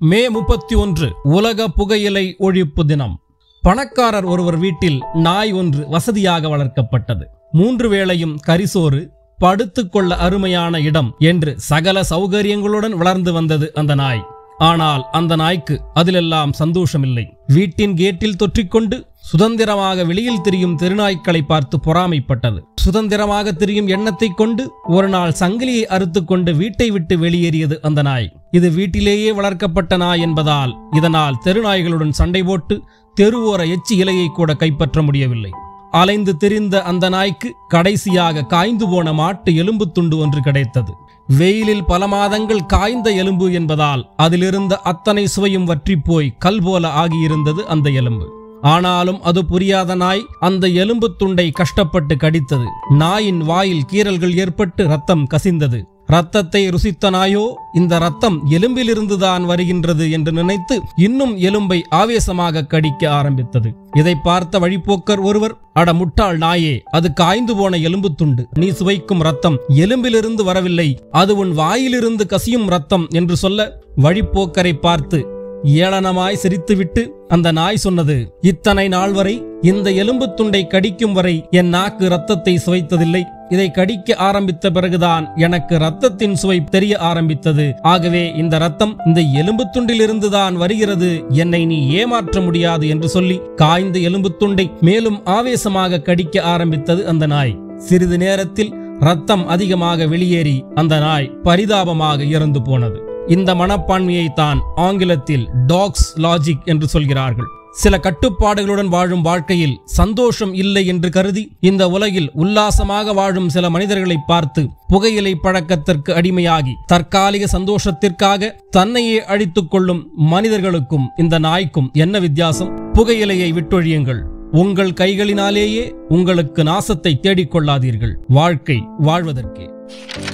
மே முப்பத்தி ஒன்று உலக புகையிலை ஒழிப்பு தினம் பணக்காரர் ஒருவர் வீட்டில் நாய் ஒன்று வசதியாக வளர்க்கப்பட்டது மூன்று வேளையும் கரிசோறு படுத்துக்கொள்ள அருமையான இடம் என்று சகல சௌகரியங்களுடன் வளர்ந்து வந்தது அந்த நாய் ஆனால் அந்த நாய்க்கு அதிலெல்லாம் சந்தோஷமில்லை வீட்டின் கேட்டில் தொற்றிக்கொண்டு சுதந்திரமாக வெளியில் திரியும் தெருநாய்க்களை பார்த்து பொறாமைப்பட்டது சுதந்திரமாக திரியும் எண்ணத்தை கொண்டு ஒரு நாள் சங்கிலியை அறுத்துக்கொண்டு வீட்டை விட்டு வெளியேறியது அந்த நாய் இது வீட்டிலேயே வளர்க்கப்பட்ட நாய் என்பதால் இதனால் தெருநாய்களுடன் சண்டை போட்டு தெருவோர எச்சி இலையை கூட கைப்பற்ற முடியவில்லை அலைந்து திரிந்த அந்த நாய்க்கு கடைசியாக காய்ந்து போன மாட்டு எலும்பு துண்டு ஒன்று கிடைத்தது வெயிலில் பல மாதங்கள் காய்ந்த எலும்பு என்பதால் அதிலிருந்த அத்தனை சுவையும் வற்றிப் போய் கல் போல ஆகியிருந்தது அந்த எலும்பு ஆனாலும் அது புரியாத நாய் அந்த எலும்பு துண்டை கஷ்டப்பட்டு கடித்தது நாயின் வாயில் கீறல்கள் ஏற்பட்டு ரத்தம் கசிந்தது ரத்தத்தை ருசித்த நாயோ இந்த ரத்தம் எலும்பிலிருந்துதான் வருகின்றது என்று நினைத்து இன்னும் எலும்பை ஆவேசமாக கடிக்க ஆரம்பித்தது இதை பார்த்த வழிப்போக்கர் ஒருவர் அட முட்டாள் நாயே அது காய்ந்து போன எலும்பு துண்டு நீ சுவைக்கும் ரத்தம் எலும்பிலிருந்து வரவில்லை அது உன் வாயிலிருந்து கசியும் ரத்தம் என்று சொல்ல வழிப்போக்கரை பார்த்து ஏளனமாய் சிரித்துவிட்டு அந்த நாய் சொன்னது இத்தனை நாள் வரை இந்த எலும்பு துண்டை கடிக்கும் வரை என் நாக்கு ரத்தத்தை சுவைத்ததில்லை இதை கடிக்க ஆரம்பித்த பிறகுதான் எனக்கு ரத்தத்தின் சுவை தெரிய ஆரம்பித்தது ஆகவே இந்த ரத்தம் இந்த எலும்பு துண்டிலிருந்துதான் வருகிறது என்னை நீ ஏமாற்ற முடியாது என்று சொல்லி காய்ந்த எலும்பு துண்டை மேலும் ஆவேசமாக கடிக்க ஆரம்பித்தது அந்த நாய் சிறிது நேரத்தில் ரத்தம் அதிகமாக வெளியேறி அந்த நாய் பரிதாபமாக இறந்து போனது இந்த மனப்பான்மையை தான் ஆங்கிலத்தில் டாக்ஸ் லாஜிக் என்று சொல்கிறார்கள் சில கட்டுப்பாடுகளுடன் வாழும் வாழ்க்கையில் சந்தோஷம் இல்லை என்று கருதி இந்த உலகில் உல்லாசமாக வாழும் சில மனிதர்களை பார்த்து புகையிலை பழக்கத்திற்கு அடிமையாகி தற்காலிக சந்தோஷத்திற்காக தன்னையே அழித்துக் கொள்ளும் மனிதர்களுக்கும் இந்த நாய்க்கும் என்ன வித்தியாசம் புகையிலையை விட்டொழியுங்கள் உங்கள் கைகளினாலேயே உங்களுக்கு நாசத்தை தேடிக்கொள்ளாதீர்கள் வாழ்க்கை வாழ்வதற்கே